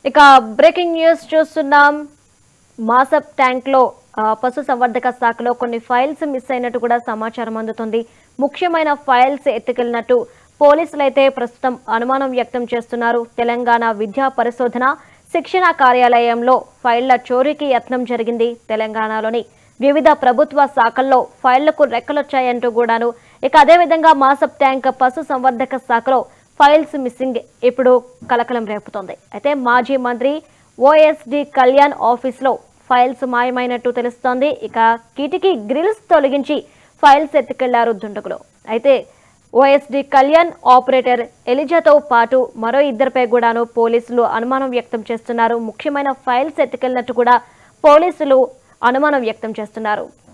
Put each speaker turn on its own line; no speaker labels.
ఇక breaking news చూస్తున్నాం మాసప్ tank లో ఆ, పశు సంవర్ధక శాఖలో కొన్ని ఫైల్స్ మిస్ అయినట్టు కూడా సమాచారం అందుతుంది ముఖ్యమైన ఫైల్స్ ఎత్తుకెళ్లినట్టు పోలీసులు అయితే ప్రస్తుతం అనుమానం వ్యక్తం చేస్తున్నారు తెలంగాణ విద్యా పరిశోధన శిక్షణ కార్యాలయంలో ఫైళ్ల చోరీకి యత్నం జరిగింది తెలంగాణలోని వివిధ ప్రభుత్వ శాఖల్లో ఫైళ్లకు రెక్కలొచ్చాయంటూ కూడాను ఇక అదేవిధంగా మాసప్ ట్యాంక్ పశు సంవర్ధక శాఖలో ఫైల్స్ మిస్సింగ్ ఇప్పుడు కలకలం రేపుతోంది అయితే మాజీ మంత్రి ఓఎస్డి కళ్యాణ్ ఆఫీస్లో ఫైల్స్ మాయమైనట్టు తెలుస్తోంది ఇక కిటికీ గ్రిల్స్ తొలగించి ఫైల్స్ ఎత్తుకెళ్లారు దుండగులు అయితే ఓఎస్డి కళ్యాణ్ ఆపరేటర్ ఎలిజాతో పాటు మరో ఇద్దరిపై కూడాను పోలీసులు అనుమానం వ్యక్తం చేస్తున్నారు ముఖ్యమైన ఫైల్స్ ఎత్తుకెళ్లినట్టు కూడా పోలీసులు అనుమానం వ్యక్తం చేస్తున్నారు